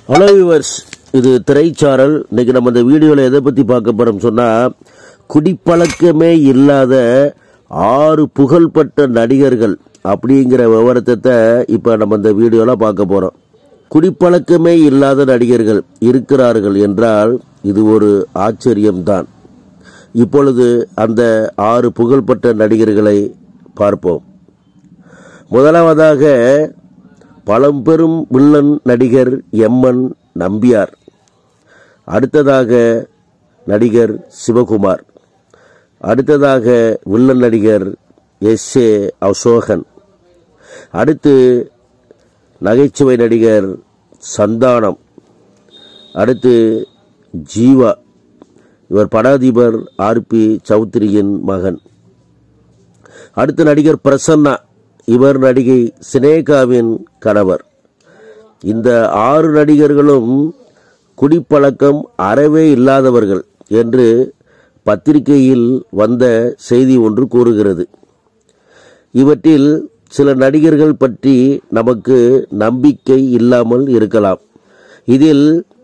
hello viewers இது திரைச்சாரல் இன்னைக்கு நம்ம இந்த வீடியோவில் எதை பற்றி பார்க்க போகிறோம் சொன்னால் குடிப்பழக்கமே இல்லாத ஆறு புகழ்பெற்ற நடிகர்கள் அப்படிங்கிற விவரத்தை இப்போ நம்ம இந்த வீடியோவில் பார்க்க போகிறோம் குடிப்பழக்கமே இல்லாத நடிகர்கள் இருக்கிறார்கள் என்றால் இது ஒரு ஆச்சரியம்தான் இப்பொழுது அந்த ஆறு புகழ்பெற்ற நடிகர்களை பார்ப்போம் முதலாவதாக பழம்பெரும் வில்லன் நடிகர் எம்என் நம்பியார் அடுத்ததாக நடிகர் சிவகுமார் அடுத்ததாக வில்லன் நடிகர் எஸ் ஏ அசோகன் அடுத்து நகைச்சுவை நடிகர் சந்தானம் அடுத்து ஜீவா இவர் படாதிபர் ஆர்பி சௌத்ரியின் மகன் அடுத்து நடிகர் பிரசன்னா இவர் நடிகை சினேகாவின் கணவர் இந்த ஆறு நடிகர்களும் குடிப்பழக்கம் அறவே இல்லாதவர்கள் என்று பத்திரிகையில் வந்த செய்தி ஒன்று கூறுகிறது இவற்றில் சில நடிகர்கள் பற்றி நமக்கு நம்பிக்கை இல்லாமல் இருக்கலாம் இதில்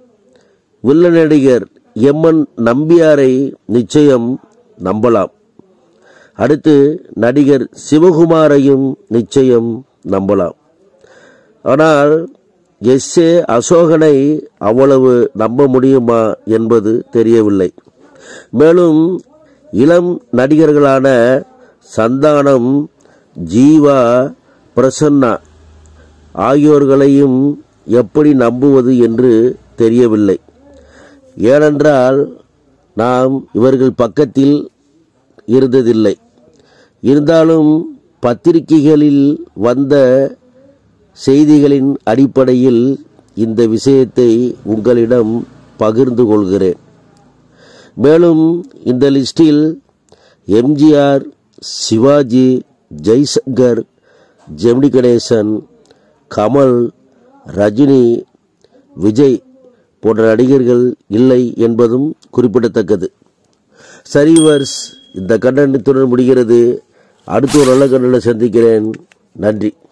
வில்ல நடிகர் எம்என் நம்பியாரை நிச்சயம் நம்பலாம் அடுத்து நடிகர் சிவகுமாரையும் நிச்சயம் நம்பலாம் ஆனால் எஸ் ஏ அசோகனை அவ்வளவு நம்ப முடியுமா என்பது தெரியவில்லை மேலும் இளம் நடிகர்களான சந்தானம் ஜீவா பிரசன்னா ஆகியோர்களையும் எப்படி நம்புவது என்று தெரியவில்லை ஏனென்றால் நாம் இவர்கள் பக்கத்தில் இருந்ததில்லை இருந்தாலும் பத்திரிகைகளில் வந்த செய்திகளின் அடிப்படையில் இந்த விஷயத்தை உங்களிடம் பகிர்ந்து கொள்கிறேன் மேலும் இந்த லிஸ்டில் எம்ஜிஆர் சிவாஜி ஜெய்சங்கர் ஜெமினி கணேசன் கமல் ரஜினி விஜய் போன்ற நடிகர்கள் இல்லை என்பதும் குறிப்பிடத்தக்கது சரிவர்ஸ் இந்த கண்டனத்துடன் முடிகிறது அடுத்து ஒரு நல்ல கண்டனை சந்திக்கிறேன் நன்றி